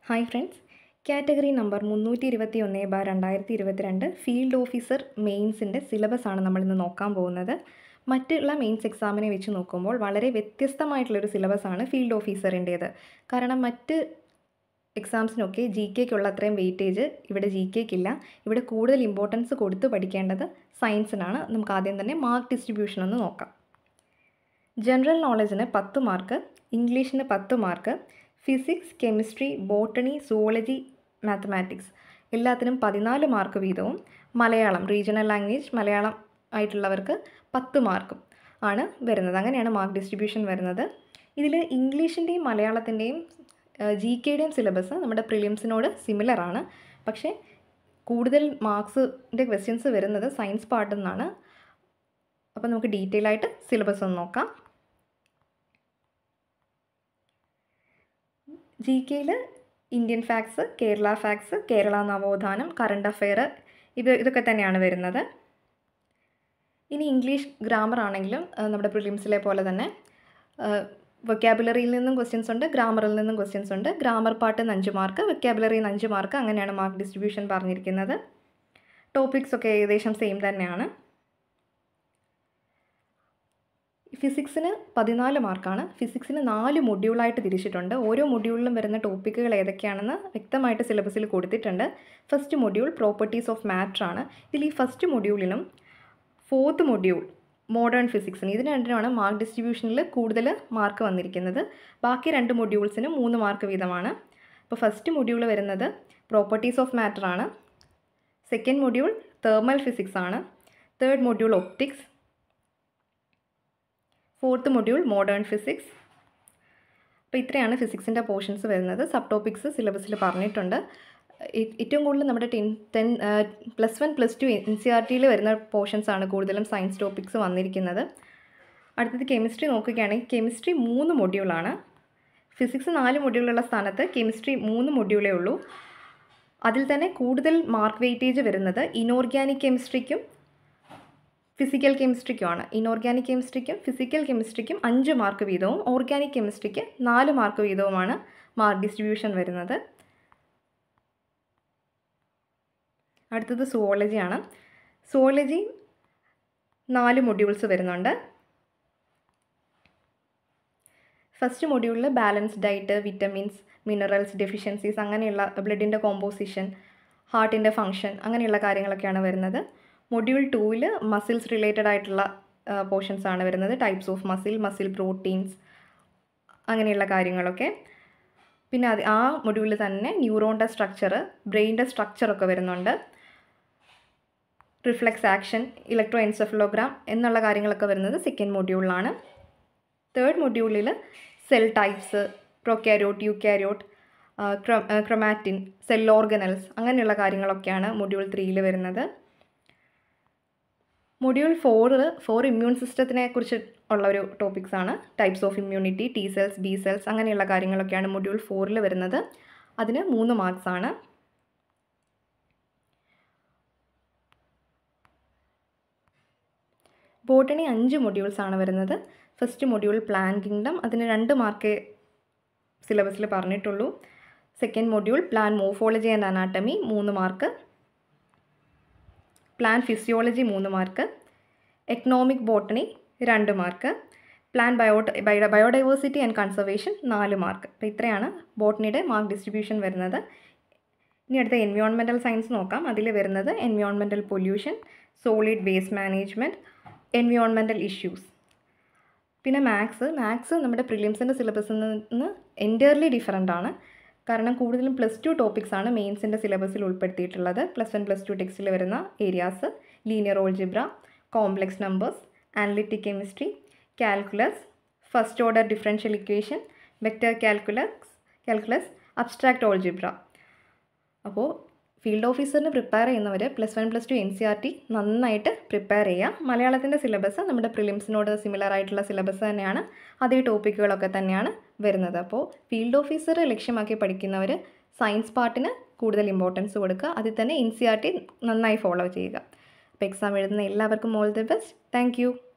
hi friends category number മുന്നൂറ്റി ഇരുപത്തി ഒന്ന് ബാർ രണ്ടായിരത്തി ഇരുപത്തിരണ്ട് ഫീൽഡ് ഓഫീസർ മെയിൻസിൻ്റെ സിലബസ് ആണ് നമ്മളിന്ന് നോക്കാൻ പോകുന്നത് മറ്റുള്ള മെയിൻസ് എക്സാമിനെ വെച്ച് നോക്കുമ്പോൾ വളരെ വ്യത്യസ്തമായിട്ടുള്ളൊരു സിലബസ് ആണ് ഫീൽഡ് ഓഫീസറിൻ്റേത് കാരണം മറ്റ് എക്സാംസിനൊക്കെ ജി കെക്കുള്ള അത്രയും വെയിറ്റേജ് ഇവിടെ ജി കെക്കില്ല ഇവിടെ കൂടുതൽ ഇമ്പോർട്ടൻസ് കൊടുത്ത് പഠിക്കേണ്ടത് സയൻസിനാണ് നമുക്ക് ആദ്യം തന്നെ മാർക്ക് ഡിസ്ട്രിബ്യൂഷൻ ഒന്ന് നോക്കാം ജനറൽ നോളജിന് പത്ത് മാർക്ക് ഇംഗ്ലീഷിന് പത്ത് mark physics chemistry botany zoology mathematics എല്ലാത്തിനും പതിനാല് മാർക്ക് വീതവും മലയാളം റീജിയണൽ ലാംഗ്വേജ് മലയാളം ആയിട്ടുള്ളവർക്ക് പത്ത് മാർക്കും ആണ് വരുന്നത് അങ്ങനെയാണ് മാർക്ക് ഡിസ്ട്രിബ്യൂഷൻ വരുന്നത് ഇതിൽ ഇംഗ്ലീഷിൻ്റെയും മലയാളത്തിൻ്റെയും ജി കെയുടെയും സിലബസ് നമ്മുടെ പ്രിലിംസിനോട് സിമിലർ ആണ് പക്ഷേ കൂടുതൽ മാർക്സിൻ്റെ ക്വസ്റ്റ്യൻസ് വരുന്നത് സയൻസ് പാർട്ടിൽ നിന്നാണ് അപ്പോൾ നമുക്ക് ഡീറ്റെയിൽ ആയിട്ട് സിലബസ് ഒന്ന് നോക്കാം ജി കെയിൽ Indian facts Kerala facts Kerala നവോത്ഥാനം കറണ്ട് അഫെയർ ഇത് ഇതൊക്കെ തന്നെയാണ് വരുന്നത് ഇനി ഇംഗ്ലീഷ് ഗ്രാമർ ആണെങ്കിലും നമ്മുടെ പ്രിലിംസിലെ പോലെ തന്നെ വൊക്കാബുലറിയിൽ നിന്നും ക്വസ്റ്റ്യൻസ് ഉണ്ട് ഗ്രാമറിൽ നിന്നും ക്വസ്റ്റ്യൻസ് ഉണ്ട് ഗ്രാമർ പാർട്ടിൽ നിന്ന് അഞ്ച് മാർക്ക് വൊക്കാബുലറിയിൽ നിന്ന് അഞ്ച് മാർക്ക് അങ്ങനെയാണ് മാർക്ക് ഡിസ്ട്രിബ്യൂഷൻ പറഞ്ഞിരിക്കുന്നത് ടോപ്പിക്സ് ഒക്കെ ഏകദേശം സെയിം തന്നെയാണ് ഫിസിക്സിന് പതിനാല് മാർക്കാണ് ഫിസിക്സിന് നാല് മൊഡ്യൂളായിട്ട് തിരിച്ചിട്ടുണ്ട് ഓരോ മൊഡ്യൂളിലും വരുന്ന ടോപ്പിക്കുകൾ ഏതൊക്കെയാണെന്ന് വ്യക്തമായിട്ട് സിലബസിൽ കൊടുത്തിട്ടുണ്ട് first module properties of matter ആണ് ഇതിൽ ഈ ഫസ്റ്റ് മൊഡ്യൂളിനും ഫോർത്ത് മൊഡ്യൂൾ മോഡേൺ ഫിസിക്സിന് ഇതിന് രണ്ടിനുമാണ് മാർക്ക് ഡിസ്ട്രിബ്യൂഷനിൽ കൂടുതൽ മാർക്ക് വന്നിരിക്കുന്നത് ബാക്കി രണ്ട് മൊഡ്യൂൾസിന് മൂന്ന് മാർക്ക് വീതമാണ് അപ്പോൾ ഫസ്റ്റ് മൊഡ്യൂൾ വരുന്നത് പ്രോപ്പർട്ടീസ് ഓഫ് മാറ്റർ ആണ് സെക്കൻഡ് മൊഡ്യൂൾ തേർമൽ ഫിസിക്സ് ആണ് third module optics fourth module modern physics അപ്പോൾ ഇത്രയാണ് ഫിസിക്സിൻ്റെ പോർഷൻസ് വരുന്നത് സബ് ടോപ്പിക്സ് സിലബസിൽ പറഞ്ഞിട്ടുണ്ട് ഏറ്റവും കൂടുതൽ നമ്മുടെ ten ten plus one plus two N C R ടിയിൽ വരുന്ന പോർഷൻസ് ആണ് കൂടുതലും സയൻസ് ടോപ്പിക്സ് വന്നിരിക്കുന്നത് അടുത്തത് കെമിസ്ട്രി നോക്കുകയാണെങ്കിൽ കെമിസ്ട്രി മൂന്ന് മൊഡ്യൂളാണ് ഫിസിക്സ് നാല് മൊഡ്യൂളുള്ള സ്ഥാനത്ത് കെമിസ്ട്രി മൂന്ന് മൊഡ്യൂളേ ഉള്ളൂ അതിൽ തന്നെ കൂടുതൽ മാർക്ക് വെയിറ്റേജ് വരുന്നത് ഇനോർഗാനിക് കെമിസ്ട്രിക്കും ഫിസിക്കൽ കെമിസ്ട്രിക്കുമാണ് ഇനോർഗാനിക് കെമിസ്ട്രിക്കും ഫിസിക്കൽ കെമിസ്ട്രിക്കും അഞ്ച് മാർക്ക് വീതവും ഓർഗാനിക് കെമിസ്ട്രിക്ക് നാല് മാർക്ക് വീതവുമാണ് മാർക്ക് ഡിസ്ട്രിബ്യൂഷൻ വരുന്നത് അടുത്തത് സുവോളജിയാണ് സുവോളജി നാല് മൊഡ്യൂൾസ് വരുന്നുണ്ട് ഫസ്റ്റ് മൊഡ്യൂളിൽ balance diet vitamins minerals deficiencies അങ്ങനെയുള്ള ബ്ലഡിൻ്റെ കോമ്പോസിഷൻ ഹാർട്ടിൻ്റെ ഫങ്ഷൻ അങ്ങനെയുള്ള കാര്യങ്ങളൊക്കെയാണ് വരുന്നത് മൊഡ്യൂൾ ടൂവിൽ മസിൽസ് റിലേറ്റഡ് ആയിട്ടുള്ള പോർഷൻസ് ആണ് വരുന്നത് types of muscle muscle proteins അങ്ങനെയുള്ള കാര്യങ്ങളൊക്കെ പിന്നെ അത് ആ മൊഡ്യൂളിൽ തന്നെ ന്യൂറോണിൻ്റെ സ്ട്രക്ചർ ബ്രെയിനിൻ്റെ സ്ട്രക്ചറൊക്കെ വരുന്നുണ്ട് റിഫ്ലെക്സ് ആക്ഷൻ ഇലക്ട്രോ എൻസെഫലോഗ്രാം എന്നുള്ള കാര്യങ്ങളൊക്കെ വരുന്നത് സെക്കൻഡ് മൊഡ്യൂളിലാണ് തേർഡ് മൊഡ്യൂളിൽ cell types prokaryote eukaryote chromatin cell organelles അങ്ങനെയുള്ള കാര്യങ്ങളൊക്കെയാണ് മൊഡ്യൂൾ ത്രീയിൽ വരുന്നത് മൊഡ്യൂൾ ഫോറ് ഫോർ ഇമ്മ്യൂൺ സിസ്റ്റത്തിനെ കുറിച്ച് ഉള്ള ഒരു ടോപ്പിക്സ് ആണ് types of immunity T cells B cells അങ്ങനെയുള്ള കാര്യങ്ങളൊക്കെയാണ് മൊഡ്യൂൾ ഫോറിൽ വരുന്നത് അതിന് മൂന്ന് മാർക്സ് ആണ് ബോട്ടണി അഞ്ച് മൊഡ്യൂൾസ് ആണ് വരുന്നത് ഫസ്റ്റ് മൊഡ്യൂൾ പ്ലാൻ കിങ്ഡം അതിന് രണ്ട് മാർക്കേ സിലബസിൽ പറഞ്ഞിട്ടുള്ളൂ second module plant morphology and anatomy മൂന്ന് മാർക്ക് പ്ലാൻ ഫിസിയോളജി മൂന്ന് മാർക്ക് എക്കണോമിക് ബോട്ടണി രണ്ട് മാർക്ക് പ്ലാൻ ബയോട്ട് ബയോഡൈവേഴ്സിറ്റി ആൻഡ് കൺസർവേഷൻ നാല് മാർക്ക് അപ്പോൾ ഇത്രയാണ് ബോട്ടണിയുടെ മാർക്ക് ഡിസ്ട്രിബ്യൂഷൻ വരുന്നത് ഇനി അടുത്ത എൻവയോൺമെൻറ്റൽ സയൻസ് നോക്കാം അതിൽ വരുന്നത് environmental pollution solid waste management environmental issues പിന്നെ മാത്സ് മാത്സ് നമ്മുടെ പ്രിലിംസിൻ്റെ സിലബസിൽ നിന്ന് എൻറ്റയർലി ഡിഫറെൻ്റ് ആണ് കാരണം കൂടുതലും പ്ലസ് ടു ടോപ്പിക്സ് ആണ് മെയിൻസിൻ്റെ സിലബസിൽ ഉൾപ്പെടുത്തിയിട്ടുള്ളത് പ്ലസ് വൺ പ്ലസ് ടു ടെക്സ്റ്റിൽ വരുന്ന areas linear algebra complex numbers analytic chemistry calculus first order differential equation vector calculus calculus abstract algebra അപ്പോൾ ഫീൽഡ് ഓഫീസറിന് പ്രിപ്പയർ ചെയ്യുന്നവർ plus one plus two N C R T നന്നായിട്ട് prepare ചെയ്യുക മലയാളത്തിൻ്റെ syllabus നമ്മുടെ പ്രിലിംസിനോട് similar ആയിട്ടുള്ള സിലബസ് തന്നെയാണ് അതേ ടോപ്പിക്കുകളൊക്കെ തന്നെയാണ് വരുന്നത് അപ്പോൾ ഫീൽഡ് ഓഫീസർ ലക്ഷ്യമാക്കി പഠിക്കുന്നവർ സയൻസ് പാർട്ടിന് കൂടുതൽ ഇമ്പോർട്ടൻസ് കൊടുക്കുക അതിൽ തന്നെ എൻ സി ആർ ടി നന്നായി ഫോളോ ചെയ്യുക അപ്പോൾ എക്സാം എഴുതുന്ന എല്ലാവർക്കും ഓൾ ദി ബെസ്റ്റ് താങ്ക്